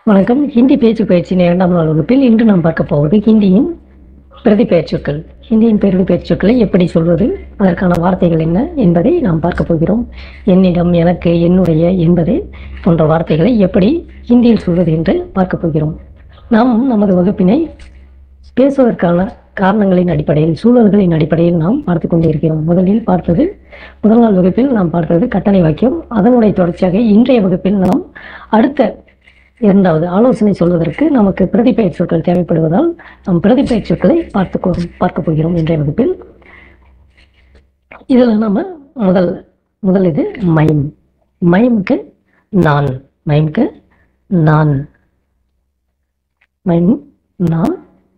வணக்கம் ஹிந்தி பேச்சு பயிற்சியின் இரண்டாம் நாள் வகுப்பில் இன்று நாம் பார்க்க போவது ஹிந்தியின் பிரதி பெயர்ச்சொற்கள் ஹிந்தியின் பிரதி பெயர்ச்சொற்களை எப்படி சொல்வது அதற்கான வார்த்தைகள் என்ன என்பதை நாம் பார்க்க போகிறோம் என்னிடம் எனக்கு என்னுடைய என்பதை போன்ற வார்த்தைகளை எப்படி ஹிந்தியில் சொல்வது என்று பார்க்க போகிறோம் நாம் நமது வகுப்பினை பேசுவதற்கான காரணங்களின் அடிப்படையில் சூழல்களின் அடிப்படையில் நாம் பார்த்து கொண்டிருக்கிறோம் முதலில் பார்த்தது முதல் நாள் வகுப்பில் நாம் பார்த்தது கட்டளை வாக்கியம் அதனுடைய தொடர்ச்சியாக இன்றைய வகுப்பில் நாம் அடுத்த இரண்டாவது ஆலோசனை சொல்வதற்கு நமக்கு பிரதிபெயர் சொற்கள் தேவைப்படுவதால் நாம் பிரதிபெயர் சொற்களை பார்த்து பார்க்க போகிறோம் இன்றைய வகுப்பில் இதில் நம்ம முதல் முதல் இது மைம் மைம்க்கு நான் மைம்க்கு நான் மைம் நான்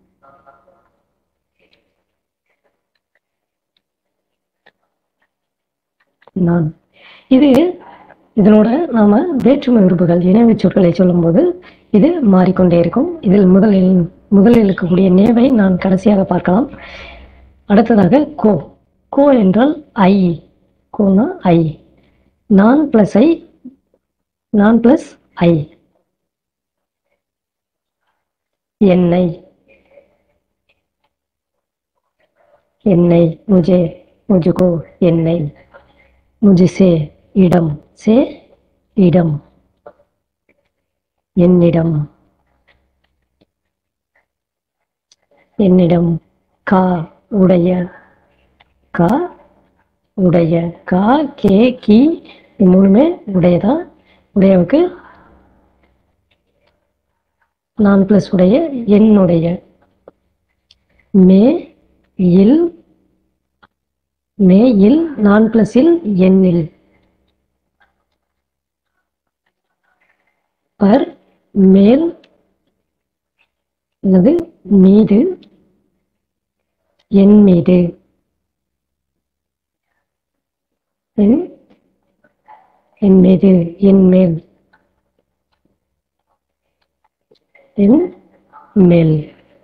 நான் இது இதனோட நாம வேற்றுமை உறுப்புகள் இணைவு சொற்களை சொல்லும்போது இது மாறிக்கொண்டே இருக்கும் இதில் முதலில் முதலில் இருக்கக்கூடிய நேவை நான் கடைசியாக பார்க்கலாம் அடுத்ததாக கோ கோ என்றால் ஐ கோனா ஐ நான் பிளஸ் ஐ நான் பிளஸ் ஐ எண்ணெய் எண்ணெய் முஜே முஜுகோ எண்ணெய் முஜிசே இடம் சே இடம் என்னிடம் என்னிடம் கா உடைய கா உடைய கா கே கி இது மூணுமே உடையதா உடையவுக்கு நான் பிளஸ் உடைய என்னுடைய மே இல் மே இல் நான் பிளஸ் இல் எண்ணில் பர் மேல் அல்லது மீது என் மீது என் என் மீது என் மேல் என் மேல்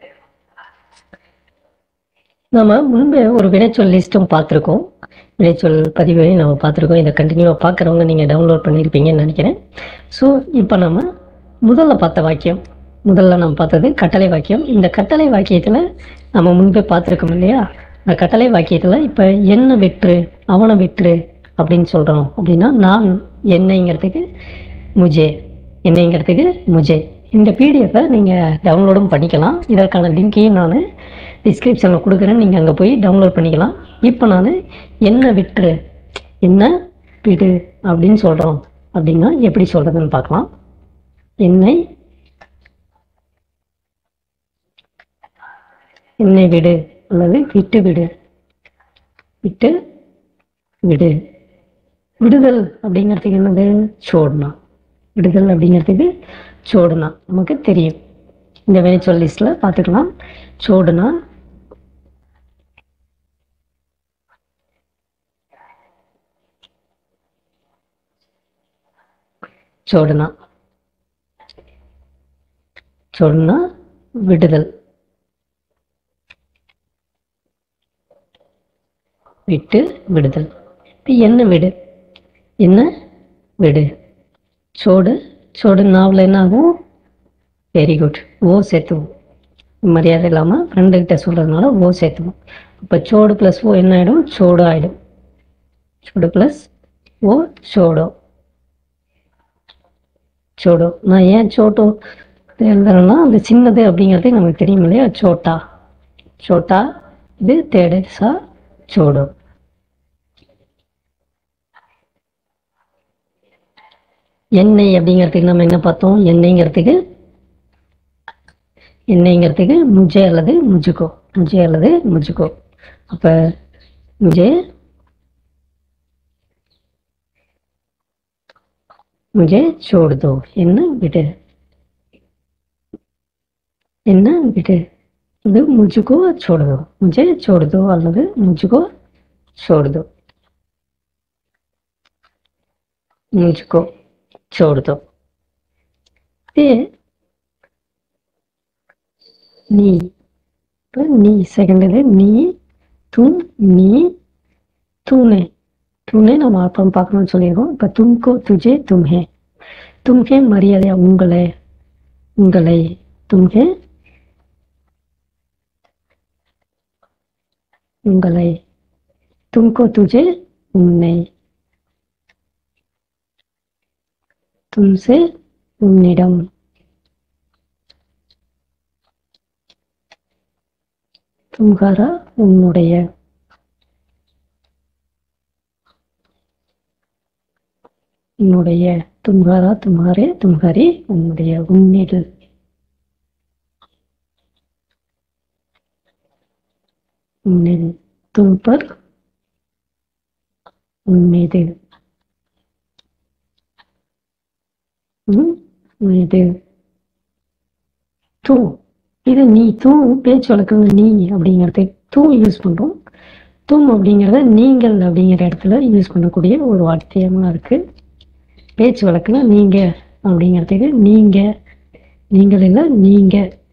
நம்ம முன்பு ஒரு வினைச்சொல் லிஸ்ட்டும் பார்த்துருக்கோம் வினைச்சொல் பதிவையும் நம்ம பார்த்துருக்கோம் இதை கண்டினியூவாக பார்க்குறவங்க நீங்கள் டவுன்லோட் பண்ணியிருப்பீங்கன்னு நினைக்கிறேன் ஸோ இப்போ நம்ம முதல்ல பார்த்த வாக்கியம் முதல்ல நம்ம பார்த்தது கட்டளை வாக்கியம் இந்த கட்டளை வாக்கியத்தில் நம்ம முன்பே பார்த்துருக்கோம் இல்லையா இந்த கட்டளை வாக்கியத்தில் இப்போ என்ன வெற்று அவனை வெற்று அப்படின்னு சொல்கிறோம் அப்படின்னா நான் என்னைங்கிறதுக்கு முஜே என்னைங்கிறதுக்கு முஜே இந்த பிடிஎஃப்பை நீங்கள் டவுன்லோடும் பண்ணிக்கலாம் இதற்கான லிங்கையும் நான் டிஸ்கிரிப்ஷனில் கொடுக்குறேன் நீங்கள் அங்கே போய் டவுன்லோட் பண்ணிக்கலாம் இப்போ நான் என்ன விட்டுரு என்ன விடு அப்படின்னு சொல்கிறோம் அப்படின்னா எப்படி சொல்கிறதுன்னு பார்க்கலாம் என்னை என்னை விடு அல்லது விட்டு விடு விட்டு விடு விடுதல் அப்படிங்கிறதுக்கு என்னது சோடனா விடுதல் அப்படிங்கிறதுக்கு சோடனா நமக்கு தெரியும் இந்த வினைச்சொல் லிஸ்ட்டில் பார்த்துக்கலாம் சோடனா छोड़ना छोड़ना விடுதல் விட்டு விடுதல் இப்போ என்ன விடு என்ன விடு சோடு சோடு நாவில் என்ன ஆகும் வெரி குட் ஓ சேர்த்துவோம் மரியாதை இல்லாமல் ஃப்ரெண்டுக்கிட்ட சொல்கிறதுனால ஓ சேர்த்துவோம் இப்போ சோடு ப்ளஸ் ஓ என்ன ஆகிடும் சோடு ஆகிடும் சோடு ப்ளஸ் ஓ சோடோ சோடோ நான் ஏன் சோட்டோ எழுதுறேன்னா அந்த சின்னது அப்படிங்கிறது நமக்கு தெரியும் இல்லையா சோட்டா சோட்டா இது தேடு சா சோடோ எண்ணெய் அப்படிங்கிறதுக்கு நம்ம என்ன பார்த்தோம் எண்ணெய்ங்கிறதுக்கு எண்ணெய்ங்கிறதுக்கு முஜே அல்லது முஜுக்கோ முஜே அல்லது முஜுக்கோ அப்போ முஜே मुझे छोड़ दो என்ன விடு என்ன விடு இது मुझको छोड़ दो मुझे छोड़ दो அல்லது मुझको छोड़ दो मुझको छोड़ दो ते நீ இப்போ நீ செகண்ட் இது நீ தும் நீ தூணே तूने நம்ம அப்புறம் பார்க்கணும்னு சொல்லியிருக்கோம் இப்போ தும்கோ துஜே தும்ஹே தும்ஹே மரியாதையா உங்களை உங்களை தும்கே உங்களை तुमको तुझे उनने तुमसे உன்னிடம் தும்காரா உன்னுடைய உன்னுடைய தும்காரா தும்காரே தும்காரி உன்னுடைய உன்னிடு உன்னில் तुम पर உன் மீது உம் மீது தூ இது நீ தூ பேச்சு வழக்கங்க நீ அப்படிங்கிறது தூ யூஸ் பண்றோம் தும் அப்படிங்கிறத நீங்கள் அப்படிங்கிற இடத்துல யூஸ் பண்ணக்கூடிய ஒரு வார்த்தையமா இருக்கு பேச்சு வழக்குல நீங்க அப்படிங்கிறதுக்கு நீங்க நீங்கள் இல்லை நீங்க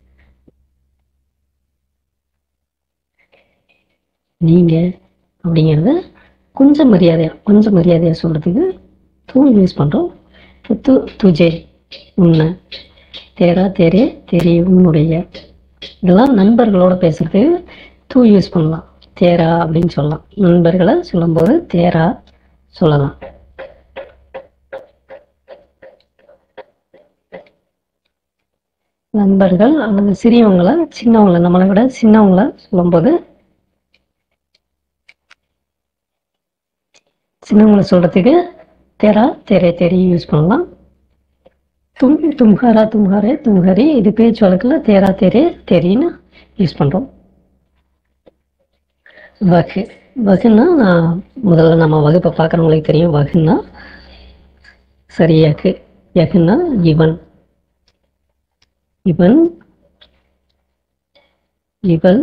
நீங்க அப்படிங்கிறத கொஞ்சம் மரியாதையா கொஞ்சம் மரியாதையா சொல்றதுக்கு தூ யூஸ் பண்றோம் இப்போ து துஜே உன்னை தேரா தேரே தெரிய உன்னுடைய இதெல்லாம் நண்பர்களோட பேசுறதுக்கு தூ யூஸ் பண்ணலாம் தேரா அப்படின்னு சொல்லலாம் நண்பர்களை சொல்லும்போது தேரா சொல்லலாம் நண்பர்கள் அல்லது சிறியவங்கள சின்னவங்கள நம்மளை விட சின்னவங்கள சொல்லும்போது சின்னவங்கள சொல்றதுக்கு தேரா தேரே தெரி யூஸ் பண்ணலாம் தும் தும்ஹாரா தும்ஹாரே தும்ஹரி இது பேச்சு வழக்கில் தேரா தேரே தெரின்னு யூஸ் பண்றோம் வகு வகுன்னா நான் முதல்ல நம்ம வகுப்பை பார்க்குறவங்களுக்கு தெரியும் வகுன்னா சரியாக்கு யகுன்னா இவன் இவன் இவள்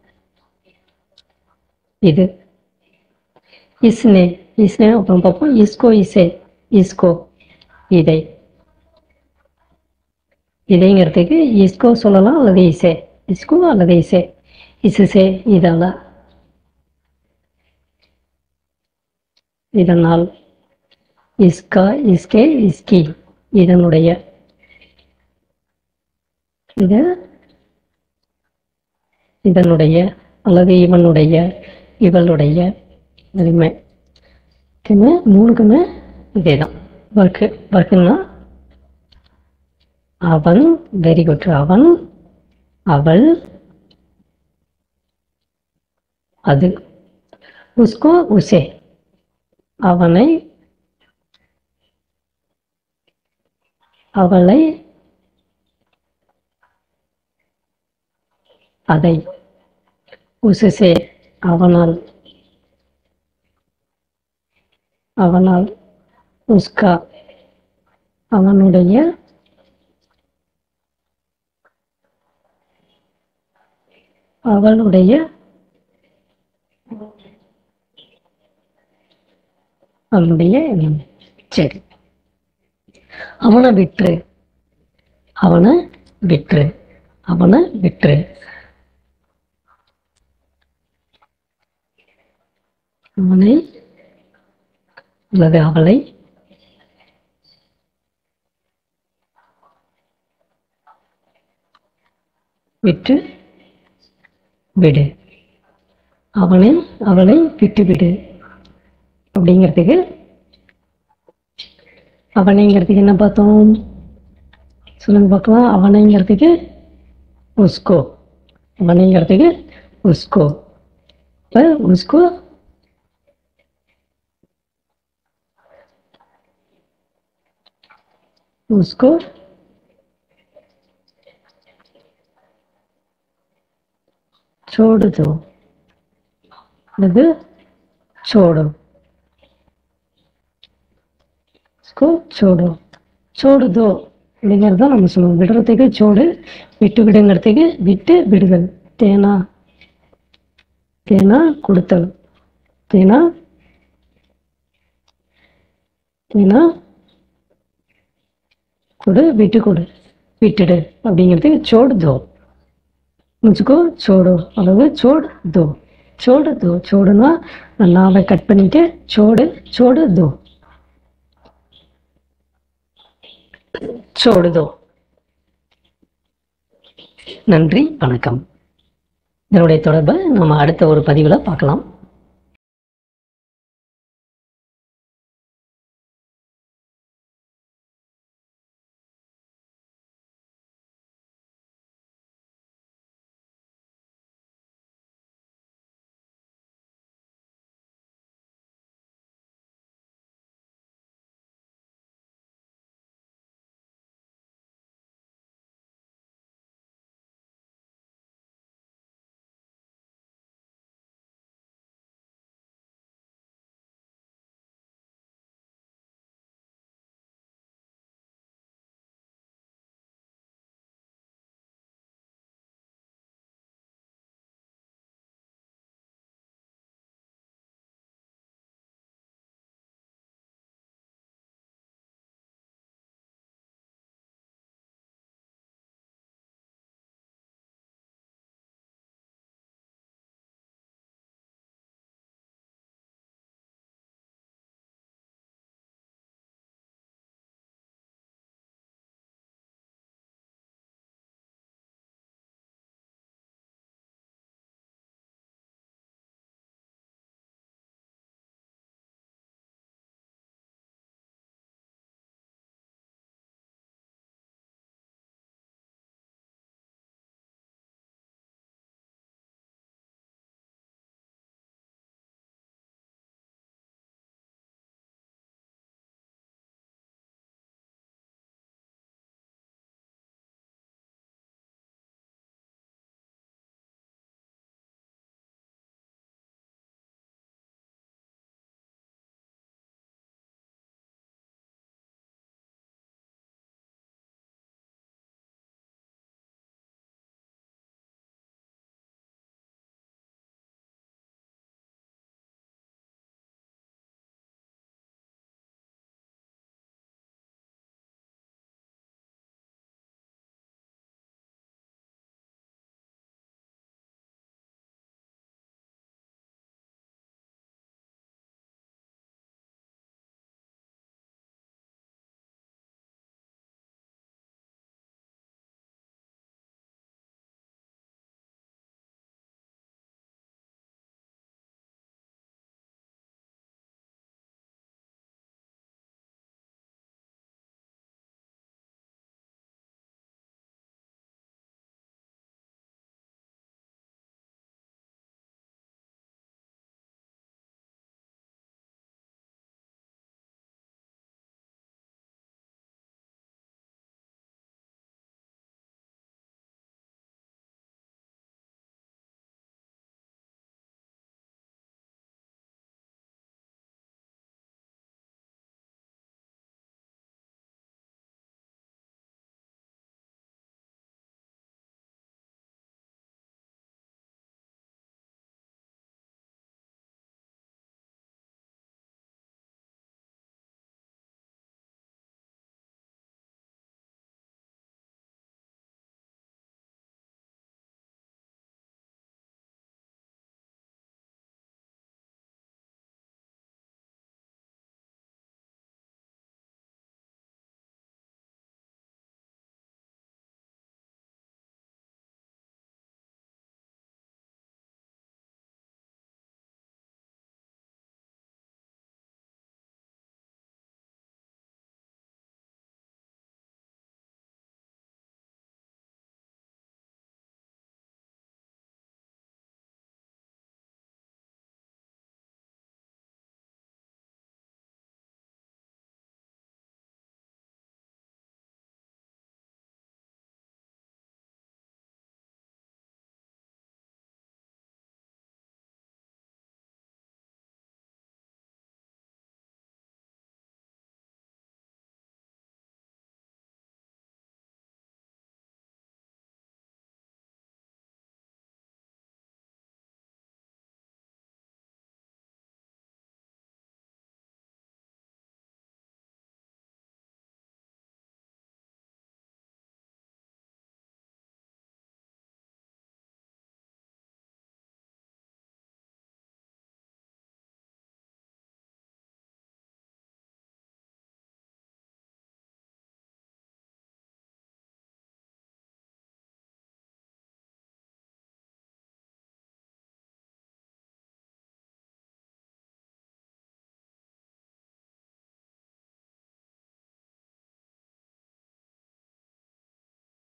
இது இஸ்னே இஸ்னே அப்புறம் பார்ப்போம் இஸ்கோ இசை இஸ்கோ இதை இதைங்கிறதுக்கு இஸ்கோ சொல்லலாம் அல்லது இசை இஸ்கோ அல்லது இசை இசுசே இதெல்லாம் இதனால் இஸ்கா இஸ்கே இஸ்கி இதனுடைய இது இதனுடைய அல்லது இவனுடைய இவளுடைய எதுவுமே இதுமே மூணுக்குமே இதே தான் ஒர்க்கு ஒர்க்குன்னா அவன் வெரி குட் அவன் அவள் அது உஸ்கோ உசே அவனை அவளை அதை உசுசே அவனால் அவனால் உஸ்கா அவனுடைய அவளுடைய அவளுடைய எண்ணம். சரி அவனை விட்டுரு அவனை விட்டுரு அவனை விட்டுரு அவனை அல்லது அவளை விட்டு விடு அவனை அவளை விட்டு விடு அப்படிங்கிறதுக்கு அவனைங்கிறதுக்கு என்ன பார்த்தோம் சொல்லுங்க பார்க்கலாம் அவனைங்கிறதுக்கு உஸ்கோ அவனைங்கிறதுக்கு உஸ்கோ இப்போ உஸ்கோ उसको छोड़ दो அல்லது छोड़ो उसको छोड़ो छोड़ दो அப்படிங்கிறது தான் நம்ம சொல்லுவோம் விடுறதுக்கு சோடு விட்டு விடுங்கிறதுக்கு விட்டு விடுதல் தேனா தேனா கொடுத்தல் தேனா தேனா கொடு விட்டு கொடு விட்டுடு அப்படிங்கிறதுக்கு சோடு தோ முச்சுக்கோ சோடு அல்லது சோடு தோ சோடு தோ சோடுனா நாவை கட் பண்ணிட்டு சோடு சோடு தோ சோடு தோ நன்றி வணக்கம் இதனுடைய தொடர்பை நம்ம அடுத்த ஒரு பதிவில் பார்க்கலாம்